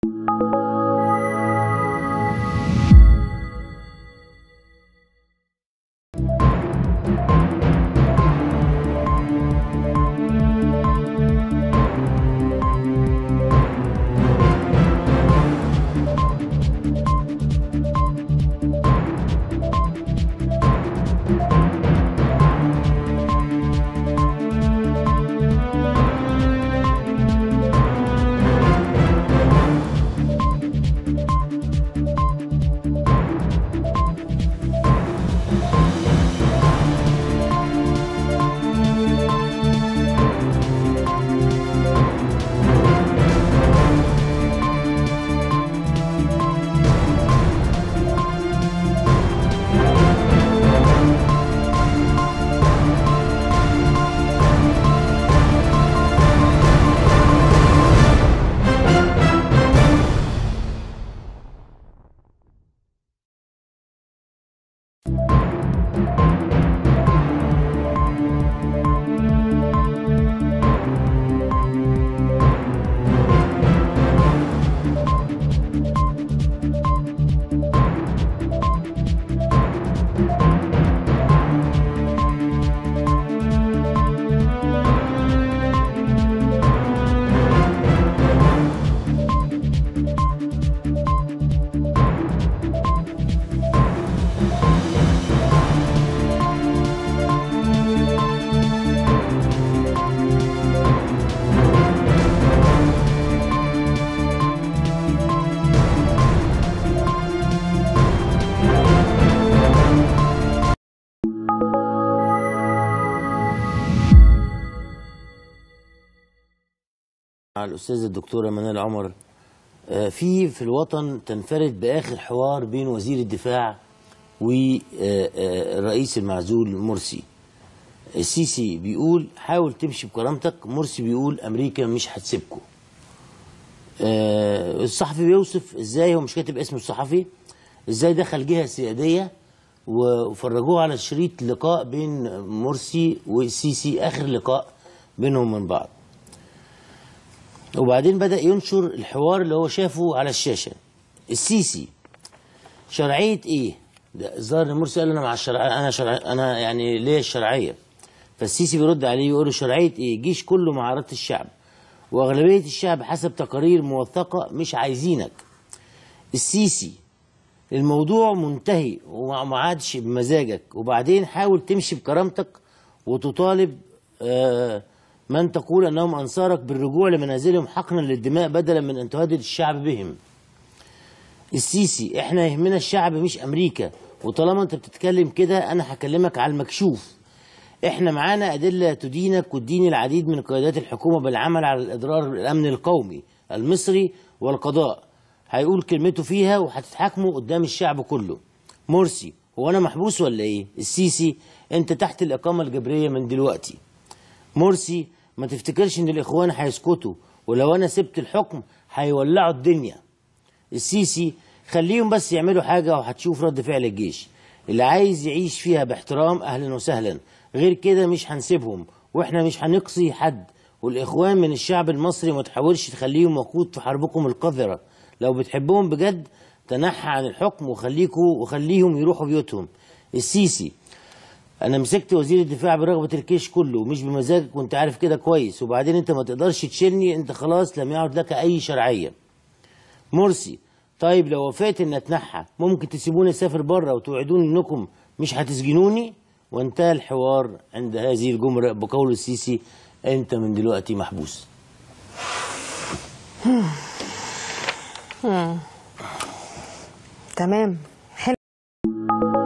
مع الأستاذة الدكتورة منال عمر آه، في في الوطن تنفرد بآخر حوار بين وزير الدفاع والرئيس المعزول مرسي السيسي بيقول حاول تمشي بكرامتك مرسي بيقول أمريكا مش هتسيبكم آه، الصحفي بيوصف ازاي هو مش كاتب اسم الصحفي ازاي دخل جهه سياديه وفرجوه على شريط لقاء بين مرسي والسيسي اخر لقاء بينهم من بعض وبعدين بدا ينشر الحوار اللي هو شافه على الشاشه السيسي شرعيه ايه ده الظاهر ان مرسي قال انا مع الشرعيه انا شرع انا يعني ليا الشرعيه فالسيسي بيرد عليه يقول له شرعيه ايه جيش كله مع اراده الشعب واغلبيه الشعب حسب تقارير موثقه مش عايزينك السيسي الموضوع منتهي وما عادش بمزاجك وبعدين حاول تمشي بكرامتك وتطالب آه، من تقول انهم انصارك بالرجوع لمنازلهم حقنا للدماء بدلا من ان تهدد الشعب بهم السيسي احنا يهمنا الشعب مش امريكا وطالما انت بتتكلم كده انا هكلمك على المكشوف احنا معانا ادله تدينك وتدين العديد من قيادات الحكومه بالعمل على الاضرار بالامن القومي المصري والقضاء هيقول كلمته فيها وهتتحاكموا قدام الشعب كله مرسي هو انا محبوس ولا ايه السيسي انت تحت الاقامه الجبريه من دلوقتي مرسي ما تفتكرش ان الاخوان هيسكتوا ولو انا سبت الحكم هيولعوا الدنيا السيسي خليهم بس يعملوا حاجة وهتشوف رد فعل الجيش اللي عايز يعيش فيها باحترام أهلا وسهلا غير كده مش هنسيبهم وإحنا مش هنقصي حد والإخوان من الشعب المصري ما تحاولش تخليهم وقود في حربكم القذرة لو بتحبهم بجد تنحى عن الحكم وخليكوا وخليهم يروحوا بيوتهم السيسي انا مسكت وزير الدفاع برغبه الجيش كله مش بمزاجك وانت عارف كده كويس وبعدين انت ما تقدرش تشيلني انت خلاص لم يعد لك اي شرعيه مرسي طيب لو وافقت ان اتنحى ممكن تسيبوني اسافر بره وتوعدوني انكم مش هتسجنوني وانتهى الحوار عند هذه الجمله بقول السيسي انت من دلوقتي محبوس تمام حلو